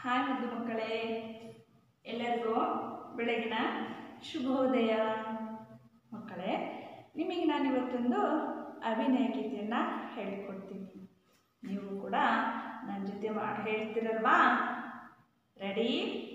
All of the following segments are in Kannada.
ಹಾಯ್ ಮುದ್ದು ಮಕ್ಕಳೇ ಎಲ್ಲರಿಗೂ ಬೆಳಗಿನ ಶುಭೋದಯ ಮಕ್ಕಳೇ ನಿಮಗೆ ನಾನು ಇವತ್ತೊಂದು ಅಭಿನಯ ಗೀತೆಯನ್ನು ಹೇಳಿಕೊಡ್ತೀನಿ ನೀವು ಕೂಡ ನನ್ನ ಜೊತೆ ಮಾಡಿ ಹೇಳ್ತೀರಲ್ವಾ ರೆಡಿ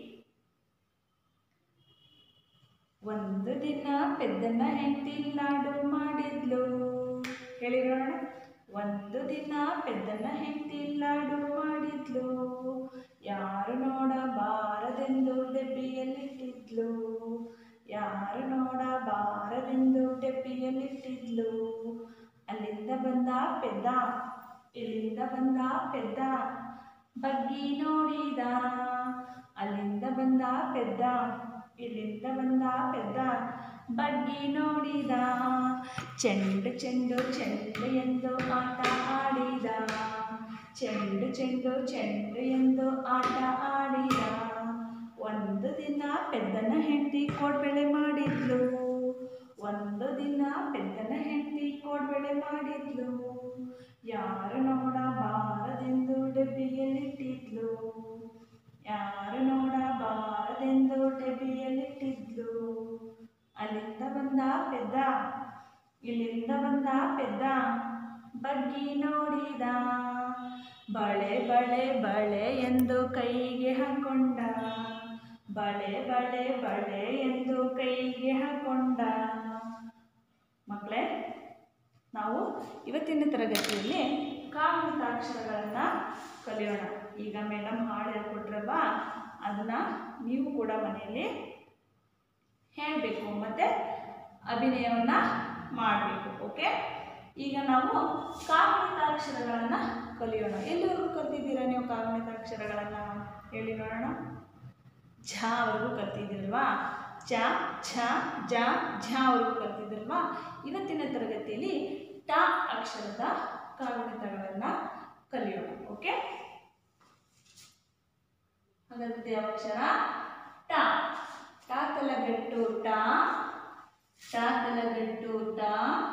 ಒಂದು ದಿನ ಪೆದ್ದನ ಹೆಂಡತಿ ಲಾಡು ಮಾಡಿದ್ಲು ಹೇಳಿ ನೋಡೋಣ ಒಂದು ದಿನ ಪೆದ್ದನ ಹೆಂಡತಿ ಲಾಡು ಮಾಡಿದ್ಲು ಯಾರು ನೋಡಬಾರದೆಂದು ಡಬ್ಬಿಯಲ್ಲಿಟ್ಟಿದ್ಲು ಯಾರು ನೋಡಬಾರದೆಂದು ಡಬ್ಬಿಯಲ್ಲಿಟ್ಟಿದ್ಲು ಅಲ್ಲಿಂದ ಬಂದ ಪೆದ್ದ ಇಲ್ಲಿಂದ ಬಂದ ಪೆದ್ದ ಬಗ್ಗಿ ನೋಡಿದ ಅಲ್ಲಿಂದ ಬಂದ ಪೆದ್ದ ಇಲ್ಲಿಂದ ಬಂದ ಪೆದ್ದ ಬಗ್ಗಿ ನೋಡಿದ ಚೆಂಡು ಚೆಂಡು ಚೆಂಡು ಎಂದು ಆಟ ಆಡಿದ ಚೆಂಡು ಚೆಂಡು ಚೆಂಡು ಎಂದು ಆಟ ಆಡಿದ ಒಂದು ದಿನ ಪೆದ್ದನ ಹೆಂಡತಿ ಕೋಡ್ಬೆಳೆ ಮಾಡಿದ್ಲು ಒಂದು ದಿನ ಪೆದ್ದನ ಹೆಂಡತಿ ಕೋಡ್ಬೆಳೆ ಮಾಡಿದ್ಲು ಯಾರು ನೋಡಬಾರದೆಂದು ಡಬ್ಬಿಯಲ್ಲಿಟ್ಟಿದ್ಲು ಯಾರು ನೋಡಬಾರದೆಂದು ಡಬ್ಬಿಯಲ್ಲಿಟ್ಟಿದ್ಲು ಅಲ್ಲಿಂದ ಬಂದ ಪೆದ್ದ ಇಲ್ಲಿಂದ ಬಂದ ಪೆದ್ದ ಬಗ್ಗಿ ನೋಡಿದ ಬಳೆ ಬಳೆ ಬಳೆ ಎಂದು ಕೈಗೆ ಹಾಕೊಂಡ ಬಳೆ ಬಳೆ ಬಳೆ ಎಂದು ಕೈಗೆ ಹಾಕೊಂಡ ಮಕ್ಕಳೇ ನಾವು ಇವತ್ತಿನ ತರಗತಿಯಲ್ಲಿ ಕಾಮಂತಾಕ್ಷರಗಳನ್ನು ಕಲಿಯೋಣ ಈಗ ಮೇಡಮ್ ಹಾಡು ಹೇಳ್ಕೊಟ್ರಲ್ವಾ ಅದನ್ನು ನೀವು ಕೂಡ ಮನೆಯಲ್ಲಿ ಹೇಳಬೇಕು ಮತ್ತು ಅಭಿನಯವನ್ನು ಮಾಡಬೇಕು ಓಕೆ ಈಗ ನಾವು ಕಾಗುಣಿತಾಕ್ಷರಗಳನ್ನು ಕಲಿಯೋಣ ಎಲ್ಲಿವರೆಗೂ ಕಲ್ತಿದ್ದೀರಾ ನೀವು ಕಾಗುಣಿತಾಕ್ಷರಗಳನ್ನು ಹೇಳಿ ನೋಡೋಣ ಝಾವರೆಗೂ ಕಲ್ತಿದ್ದೀರಲ್ವಾ ಚ ಛ ಜ ಝಾವರೆಗೂ ಕಲ್ತಿದ್ದೀರಲ್ವಾ ಇವತ್ತಿನ ತರಗತಿಯಲ್ಲಿ ಟ ಅಕ್ಷರದ ಕಾಗುಣಿತಗಳನ್ನು ಕಲಿಯೋಣ ಓಕೆ ಹಾಗಾದ್ರೆ ಯಾವ ಅಕ್ಷರ ಟ ಟ ತಲಗಟ್ಟು ಟ ಟ ತಲಗಟ್ಟು ಟ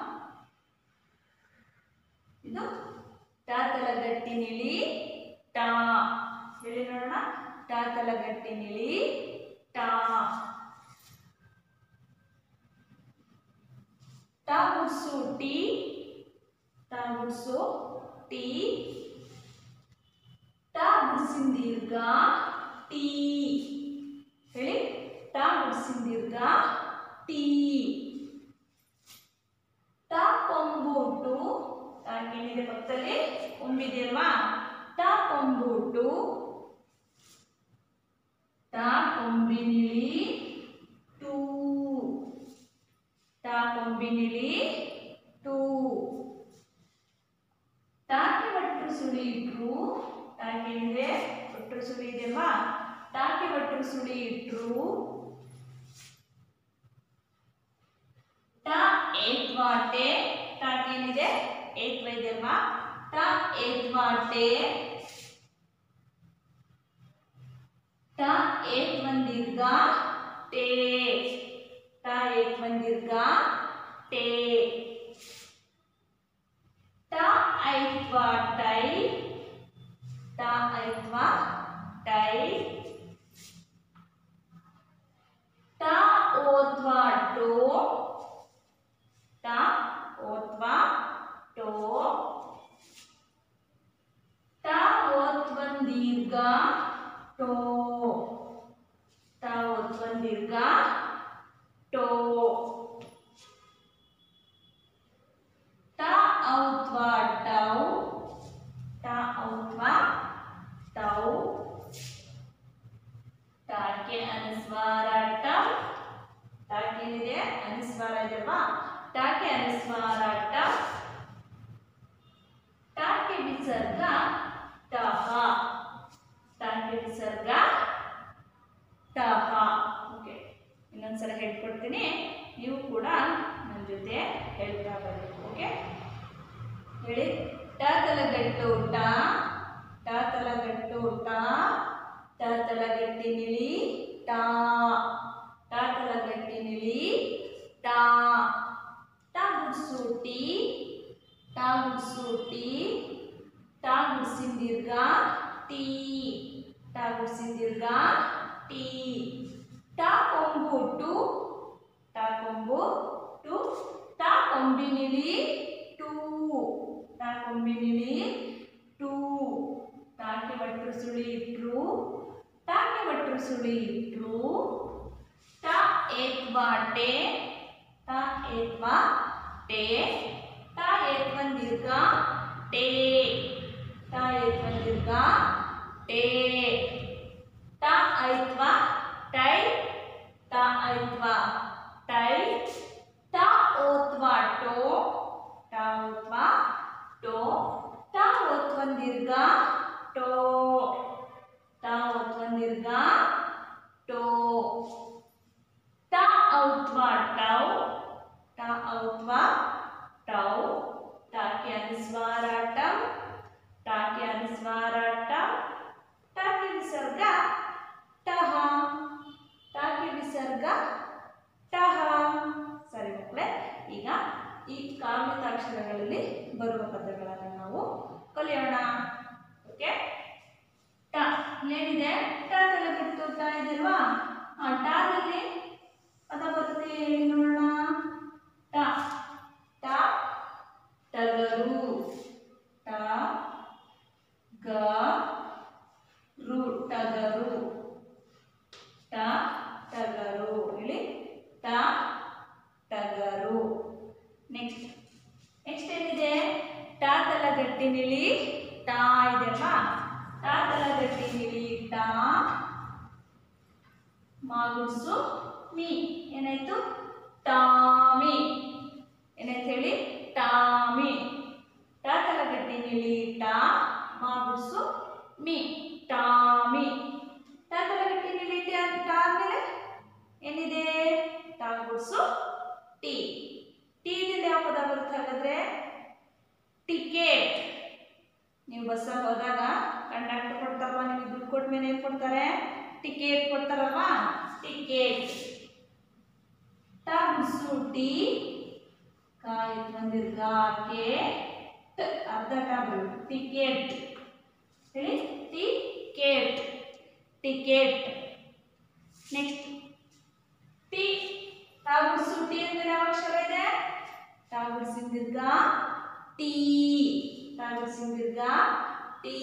ಇದು ಟ ತಲಗಟ್ಟಿನಿಲಿ ಟ ಹೇಳಿ ನೋಡೋಣ ಟ ತಲಗಟ್ಟಿನಿಲಿ ಟ ಟ ಗುಡ್ಸು ಟಿ ಟ ಗುಡ್ಸು ಟಿ ಟ ಗುಡ್ಸಿನ ದೀರ್ಘ ಟಿ ಹೇಳಿ ಟ ಗುಡ್ಸಿನ ದೀರ್ಘ ಟಿ ಟ ಕೊಂಬೂಟು ಏನಿದೆ ಪಕ್ಕದಲ್ಲಿ ಕೊಂಬಿದೆಯಲ್ವಾ ಟ ಕೊಂಬೂಟು ಟ ಕೊಂಬಿನಿಲಿ ಟೂ ಟ ಕೊಂಬಿನಿಲಿ ಟೂ ಟಾಕಿ ಒಟ್ಟು ಸುಳಿ ಇಟ್ರು ಟಾಕಿ ಏನಿದೆ ಒಟ್ಟು ಸುಳಿ ಇದೆಯಲ್ವಾ ಟಾಕಿ ಒಟ್ಟು ಸುಳಿ ಇಟ್ರು ಟ ಏತ್ವಾಟೆ ಟಾಕಿ ಏನಿದೆ ಏತ್ವ ಇದೆಯಲ್ವಾ ಟ ಏತ್ವಾಟೆ ಟ ಏತ್ ಒಂದೀರ್ಘ ಟೇ ಟ ಏತ್ ಒಂದೀರ್ಘ ಟೇ ಟ ಐತ್ವ ಟೈ ಟ ಐತ್ವ ಟೈ ಟ ಓತ್ವ ಟೋ ಟ ಓತ್ವ ಟೋ ಟ ಓತ್ವನ್ ದೀರ್ಘ ಟೋ ಟ ಓತ್ವನ್ ದೀರ್ಘ ಟೋ ಟ ಔತ್ವ ಟೌ ಟ ಔತ್ವ ಟೌ ಟಾಕೆ ಅನುಸ್ವಾರ ಟಂ ಟಾಕೇನಿದೆ ಅನುಸ್ವಾರ ಇದೆಯಲ್ವಾ ಟಾಕೆ ಅನುಸ್ವಾರ ಟಂ ಟಾಕೆ ವಿಸರ್ಗ ಟಹ ಟಾಕೆ ವಿಸರ್ಗ ಟಹ ಓಕೆ ಇನ್ನೊಂದ್ಸಲ ಹೇಳ್ಕೊಡ್ತೀನಿ ನೀವು ಕೂಡ ನನ್ನ ಜೊತೆ ಹೇಳ್ತಾ ಬರಬೇಕು ಓಕೆ ಹೇಳಿ ಟ ತಲಗಟ್ಟು ಟ ಟ ತಲಗಟ್ಟು ಟ ಟ ತಲಗಟ್ಟಿನಿಲಿ ಟ ಟ ತಲಗಟ್ಟಿನಿಲಿ ಟ ಟ ಗುಡ್ಸು ಟಿ ಟ ಗುಡ್ಸು ಟಿ ಟ ಗುಡ್ಸಿನ ದೀರ್ಘ ಟಿ ಟ ಟ ಗುಡ್ಸಿನ ದೀರ್ಘ ಟಿ ಟ ಕೊಂಬು ಟು ಟ ಕೊಂಬು ಟು ಟ ಕೊಂಬಿನಿಲಿ ಟೂ ಟ ಕೊಂಬಿನಿಲಿ ಟೂ ಟಾಕೆ ಒಟ್ಟರು ಸುಳಿ ಇಟ್ರು ಟಾಕೆ ಒಟ್ಟರು ಸುಳಿ ಇಟ್ರು ಟ ಏತ್ವಾ ಟೆ ಟ ಏತ್ವಾ ಟೆ ಟ ಏತ್ವನ್ ದೀರ್ಘ ಟೇ ಟ ಏತ್ವನ್ ದೀರ್ಘ ಟೇ ಟ ಐತ್ವಾ ಟೈ ಟ ಐತ್ವಾ ಟೈ ಟ ಓತ್ವಾ ಟೋ ಟ ಓತ್ವಾ ಟೋ ಟ ಓತ್ವನ್ ದೀರ್ಘ ಟೋ ಟ ಓತ್ವನ್ ದೀರ್ಘ ಟೋ ಟ ಔತ್ವಾ ಟೌ ಟ ಔತ್ವಾ ಟೌ ಟಾಕೆ ಅನುಸ್ವಾರಾಟಂ ಟಾಕೆ ಅನುಸ್ವಾರಾಟಂ ಟಾಕೆ ವಿಸರ್ಗ ಟಹ ಟಾಕೆ ವಿಸರ್ಗ ಟಹ ಸರಿ ಮಕ್ಕಳೇ ಈಗ ಈ ಕಾವ್ಯತಾಕ್ಷರಗಳಲ್ಲಿ ಬರುವ ಪದಗಳನ್ನು ನಾವು ಕಲಿಯೋಣ ಓಕೆ ಟ ಏನಿದೆ ಟ ತಲೆ ಬಿಟ್ಟು ಟ ಇದೆಯಲ್ವಾ ಆ ಟಾದಲ್ಲಿ ಪದ ಬರುತ್ತೆ ಹೇಳಿ ನೋಡೋಣ ಟ ಟ ಟಗರು ಟ ಗ ರು ಟಗರು ಟ ಟಗರು ಹೇಳಿ ಟ ಟಗರು ನೆಕ್ಸ್ಟ್ ನೆಕ್ಸ್ಟ್ ಏನಿದೆ ಟ ತಲಗಟ್ಟಿನಿಲಿ ಟ ಇದೆಯಲ್ವಾ ಟ ತಲಗಟ್ಟಿನಿಲಿ ಟ ಮಾಗುಡ್ಸು ಮೀ ಏನಾಯ್ತು ಟಾಮಿ ಏನಾಯ್ತು ಹೇಳಿ ಟಾಮಿ ಟ ತಲಗಟ್ಟಿನಿಲಿ ಟ ಮಾಗುಡ್ಸು ಮೀ ಟಾಮಿ ಟ ತಲಗಟ್ಟಿನಿಲಿ ಟ ಟ ಆದ್ಮೇಲೆ ಏನಿದೆ ಟ ಗುಡ್ಸು ಟಿ ಟಿ ಇಂದ ಯಾವ ಪದ ಬರುತ್ತೆ ಹಾಗಾದ್ರೆ ಟಿಕೆಟ್ ನೀವು ಬಸ್ಸಲ್ಲಿ ಹೋದಾಗ ಕಂಡಕ್ಟರ್ ಕೊಡ್ತಾರಲ್ವಾ ನಿಮಗೆ ದುಡ್ಡು ಕೊಟ್ಟ ಮೇಲೆ ಏನು ಕೊಡ್ತಾರೆ ಟಿಕೆಟ್ ಕೊಡ್ತಾರಲ್ವಾ ಟಿಕೆಟ್ ಟಮ್ಸು ಟಿ ಕಾಯಿತ್ ಬಂದಿರ್ಗ ಕೆ ಟ್ ಅರ್ಧ ಟಬಲ್ ಟಿಕೆಟ್ ಹೇಳಿ ಟಿಕೆಟ್ ಟಿಕೆಟ್ ನೆಕ್ಸ್ಟ್ ಟಿ ಟಾಗುಡ್ಸು ಟಿ ಅಂದ್ರೆ ಯಾವ ಅಕ್ಷರ ಇದೆ ಟಾಗುಡ್ಸಿನ ದೀರ್ಘ ಟಿ ಟಾಗುಡ್ಸಿನ ದೀರ್ಘ ಟಿ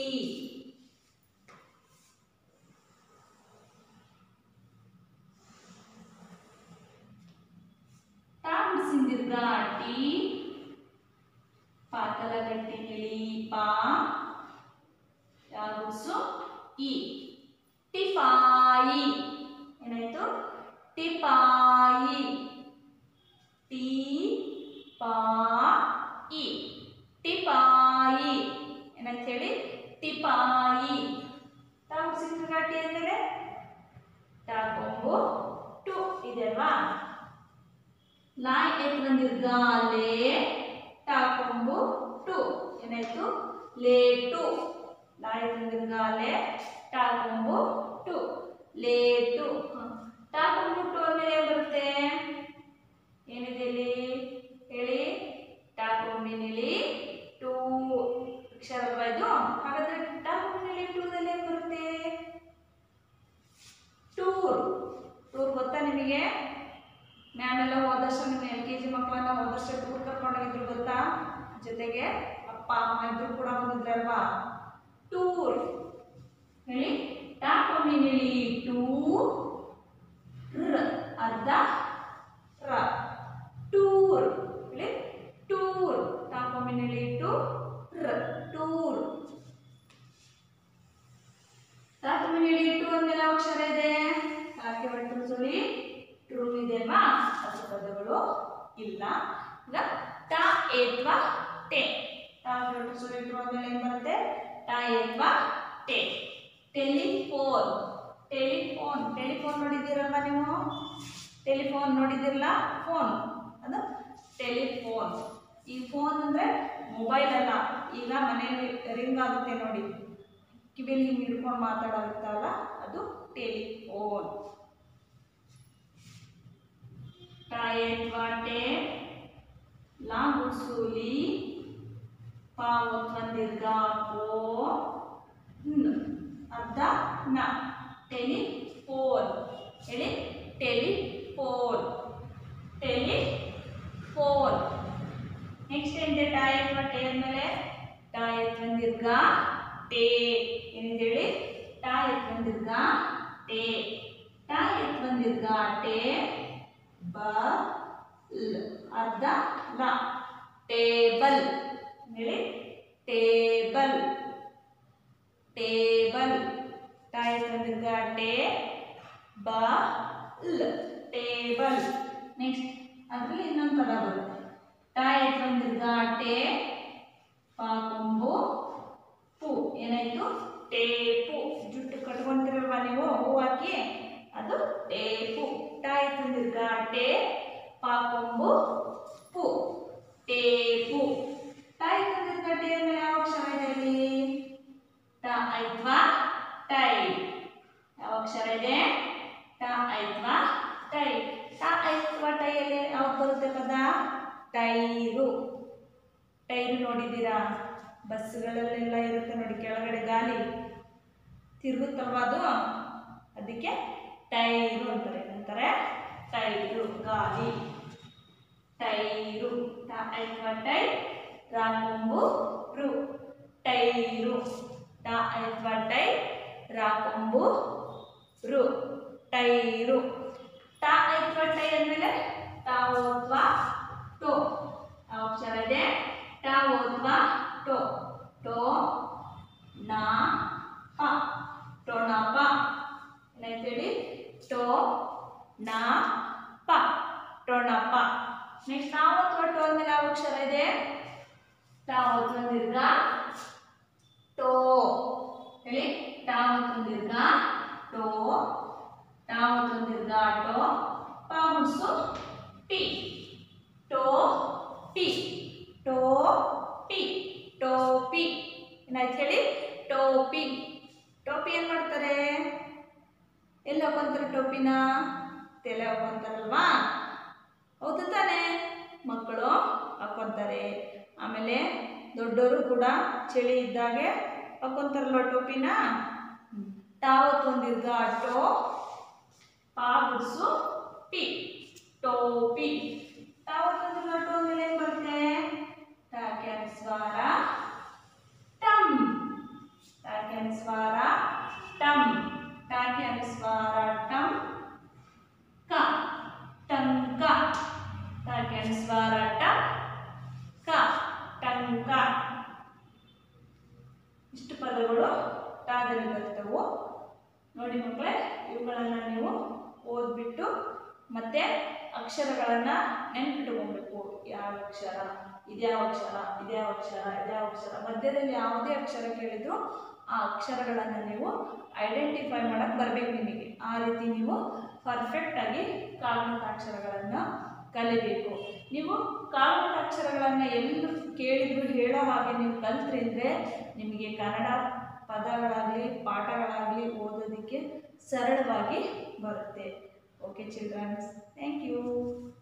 ಟಾಗುಡ್ಸಿನ ದೀರ್ಘ ಟಿ ಪಾತಲ ಗಟ್ಟಿನಿಲಿ ಪಾ ಟಾಗುಡ್ಸು ಇ ಟಿಪಾಯಿ ಏನಾಯ್ತು ಟಿಪಾಯಿ ಟಿ ಪಾ ಇ ಟಿಪಾಯಿ ಏನಂತ ಹೇಳಿ ಟಿಪಾಯಿ ತಾವು ಸಿಂಗಗಾಟಿ ಅಂದರೆ ಟಾಕೊಂಬು ಟು ಇದೆ ಅಲ್ವಾ ಲಾಯ್ ಎತ್ ಬಂದಿರ್ಗಾಲೆ ಟಾಕೊಂಬು ಟು ಏನಾಯ್ತು ಲೇಟು ಲಾಯ್ ಬಂದಿರ್ಗಾಲೆ ಟಾಕೊಂಬು ಟು ಲೇಟು ಟಾಕೊಂಬು ಟು ಅಂದ್ಮೇಲೆ ಏನ್ ಬರುತ್ತೆ ಏನಿದೆ ಇಲ್ಲಿ ಹೇಳಿ ಟಾಕೊಂಬಿನಿಲಿ ಟೂ ಅಕ್ಷರ ಅಲ್ವಾ ಇದು ಹಾಗಾದ್ರೆ ಟಾಕೊಂಬಿನಿಲಿ ಟೂದಲ್ಲಿ ಏನು ಬರುತ್ತೆ ಟೂರ್ ಟೂರ್ ಗೊತ್ತಾ ನಿಮಗೆ ಮ್ಯಾಮ್ ಎಲ್ಲ ಹೋದ ವರ್ಷ ನಿಮ್ಮ ಎಲ್ ಕೆ ಜಿ ಮಕ್ಕಳನ್ನ ಹೋದ ವರ್ಷ ಟೂರ್ ಕರ್ಕೊಂಡೋಗಿದ್ರು ಗೊತ್ತಾ ಜೊತೆಗೆ ಅಪ್ಪ ಅಮ್ಮ ಇದ್ರು ಕೂಡ ಬಂದಿದ್ರಲ್ವಾ ಟೂರ್ ಹೇಳಿ ಟಾಕೊಂಬಿನಿಲಿ ಟೂ ರ್ ಅರ್ಧ ರ ಟೂರ್ ಹೇಳಿ ಟೂರ್ ಟಾಕೊಂಬಿನಿಲಿ ಟು ರ್ ಟೂರ್ ಟಾಕೊಂಬಿನಿಲಿ ಟು ಅಂದ್ಮೇಲೆ ಯಾವ ಅಕ್ಷರ ಇದೆ ಕಾಕೆ ಒಟ್ಟು ಸುಳಿ ಟ್ರೂ ಇದೆ ಅಲ್ವಾ ಅದು ಪದಗಳು ಇಲ್ಲ ಈಗ ಟ ಏತ್ವಾ ಟೆ ಟಾಕೆ ಒಟ್ಟು ಸುಳಿ ಟ್ರೂ ಅಂದ್ಮೇಲೆ ಏನು ಬರುತ್ತೆ ಟ ಏತ್ವಾ ಟೆ ಟೆಲಿಫೋನ್ ಟೆಲಿಫೋನ್ ಟೆಲಿಫೋನ್ ನೋಡಿದ್ದೀರಲ್ವಾ ನೀವು ಟೆಲಿಫೋನ್ ನೋಡಿದಿರಲ್ಲ ಫೋನ್ ಅದು ಟೆಲಿಫೋನ್ ಈ ಫೋನ್ ಅಂದರೆ ಮೊಬೈಲ್ ಅಲ್ಲ ಈಗ ಮನೆಯಲ್ಲಿ ರಿಂಗ್ ಆಗುತ್ತೆ ನೋಡಿ ಕಿವಿಯಲ್ಲಿ ಹಿಂಗೆ ಹಿಡ್ಕೊಂಡು ಮಾತಾಡೋಗುತ್ತಲ್ಲ ಅದು ಟೆಲಿಫೋನ್ ಟಾಯೆಟ್ವಾಟೆ ಲಾ ಗುಡ್ಸೂಲಿ ಪಾ ಒತ್ವಂದಿರ್ಗ ಪೋ ನ್ ಅರ್ಧ ನ ದೀರ್ಘ ಟೇ ಏನಿದೆ ಹೇಳಿ ಟ ಎತ್ ಒಂದ್ ದೀರ್ಘ ಟೇ ಟ ಎತ್ ಒಂದ್ ದೀರ್ಘ ಟೇ ಬ ಲ್ ಅರ್ಧ ಲ ಟೇಬಲ್ ಹೇಳಿ ಟೇಬಲ್ ಟೇಬಲ್ ಟ ಎತ್ ಒಂದ್ ದೀರ್ಘ ಟೇ ಬ ಲ್ ಟೇಬಲ್ ನೆಕ್ಸ್ಟ್ ಅದರಲ್ಲಿ ಇನ್ನೊಂದು ಪದ ಬರುತ್ತೆ ಟ ಎತ್ ಒಂದ್ ದೀರ್ಘ ಟೇ ಪ ಕೊಂಬು ಪು ಏನಾಯ್ತು ಟೇಪು ಜುಟ್ಟು ಕಟ್ಕೊಂತಿರಲ್ವಾ ನೀವು ಹೂ ಹಾಕಿ ಅದು ಟೇಪು ಟ ಎತ್ ಒಂದ್ ದೀರ್ಘ ಟೇ ಪ ಕೊಂಬು ಪು ಟೇಪು ಟ ಎತ್ ಒಂದ್ ದೀರ್ಘ ಟೇ ಅಂದ್ರೆ ಯಾವ ಅಕ್ಷರ ಇದೆ ಇಲ್ಲಿ ಟ ಐತ್ವಾ ಟೈ ಯಾವ ಅಕ್ಷರ ಇದೆ ಟ ಐತ್ವಾ ಟೈ ಟ ಐತ್ವಾ ಟೈಯಲ್ಲಿ ಯಾವ್ದು ಬರುತ್ತೆ ಪದ ಟೈರು ಟೈರು ನೋಡಿದ್ದೀರಾ ಬಸ್ಗಳಲ್ಲೆಲ್ಲ ಇರುತ್ತೆ ನೋಡಿ ಕೆಳಗಡೆ ಗಾಲಿ ತಿರುಗುತ್ತಲ್ವಾ ಅದು ಅದಕ್ಕೆ ಟೈರು ಅಂತಾರೆ ಅಂತಾರೆ ಟೈರು ಗಾಲಿ ಟೈರು ಟ ಐತ್ವಾ ಟೈ ರಾಕೊಂಬು ರು ಟೈರು ಟ ಐತ್ವಾ ಟೈ ರಾಕೊಂಬು ರು ಟೈರು ಟ ಐತ್ವಾ ಟೈ ಅಂದಮೇಲೆ ಟ ಓದ್ವಾ ಟೋ ಯಾವ ಅಕ್ಷರ ಇದೆ ಟ ಓದ್ವಾ ಟೋ ಟೋ ನಾ ಪ ಟೊಣಪ ಏನಾಯ್ತು ಹೇಳಿ ಟೋ ನಾ ಪ ಟೊಣಪ ನೆಕ್ಸ್ಟ್ ನಾವು ಅಥವಾ ಟೋ ಅಂದ್ಮೇಲೆ ಯಾವ ಅಕ್ಷರ ಇದೆ ಟ ಓದ್ವಾ ದೀರ್ಘ ಟೋ ಹೇಳಿ ಟ ಓದ್ವಾ ದೀರ್ಘ ಟೋ ಟ ಓದ್ವಾ ದೀರ್ಘ ಟೋ ಪ ಮುಡ್ಸು ಟಿ ಟೋ ಪಿ ಟೋಪಿ ಟೋಪಿ ಏನಾಯ್ತು ಹೇಳಿ ಟೋಪಿ ಟೋಪಿ ಏನು ಮಾಡ್ತಾರೆ ಎಲ್ಲಿ ಹಾಕೊಂತಾರೆ ಟೋಪಿನ ತಲೆ ಹಾಕೊಂತಾರಲ್ವಾ ಹೌದು ತಾನೇ ಮಕ್ಕಳು ಹಾಕೊಂತಾರೆ ಆಮೇಲೆ ದೊಡ್ಡವರು ಕೂಡ ಚಳಿ ಇದ್ದಾಗೆ ಹಾಕೊಂತಾರಲ್ವ ಟೋಪಿನ ಟಾವತ್ ಒಂದಿರ್ಗ ಟೋ ಪಾ ಗುಡ್ಸು ಪಿ ಟೋಪಿ ಟಾವತ್ ಒಂದಿರ್ಗ ಟೋ ಮೇಲೆ ಏನು ಬರುತ್ತೆ ಟಾಕ್ಯಾನ್ ಸ್ವರ ಟಮ್ ಟಾಕ್ಯಾನ್ ಸ್ವರ ಟಮ್ ಟಾಕ್ಯಾನ್ ಸ್ವರ ಟಮ್ ಕ ಟಂಕ ಟಾಕ್ಯಾನ್ ಸ್ವರ ಟಮ್ ಕ ಟಂಕ ಇಷ್ಟು ಪದಗಳು ಟಾದಲ್ಲಿ ಬರ್ತವು ನೋಡಿ ಮಕ್ಕಳೇ ಇವುಗಳನ್ನು ನೀವು ಓದ್ಬಿಟ್ಟು ಮತ್ತೆ ಅಕ್ಷರಗಳನ್ನು ನೆನ್ಪಿಟ್ಕೊಬೇಕು ಯಾವ ಅಕ್ಷರ ಇದ್ಯಾವ ಅಕ್ಷರ ಇದ್ಯಾವ ಅಕ್ಷರ ಇದ್ಯಾವ ಅಕ್ಷರ ಮಧ್ಯದಲ್ಲಿ ಯಾವುದೇ ಅಕ್ಷರ ಕೇಳಿದ್ರು ಆ ಅಕ್ಷರಗಳನ್ನು ನೀವು ಐಡೆಂಟಿಫೈ ಮಾಡಕ್ಕೆ ಬರಬೇಕು ನಿಮಗೆ ಆ ರೀತಿ ನೀವು ಪರ್ಫೆಕ್ಟಾಗಿ ಕಾಲ್ಮತಾಕ್ಷರಗಳನ್ನು ಕಲಿಬೇಕು ನೀವು ಕಾಲ್ಮತಾಕ್ಷರಗಳನ್ನು ಎಲ್ಲೂ ಕೇಳಿದ್ರು ಹೇಳೋ ಹಾಗೆ ನೀವು ಕಲ್ತ್ರಿ ಅಂದರೆ ನಿಮಗೆ ಕನ್ನಡ ಪದಗಳಾಗಲಿ ಪಾಠಗಳಾಗಲಿ ಓದೋದಕ್ಕೆ ಸರಳವಾಗಿ ಬರುತ್ತೆ ಓಕೆ ಚಿಲ್ಡ್ರನ್ಸ್ ಥ್ಯಾಂಕ್ ಯು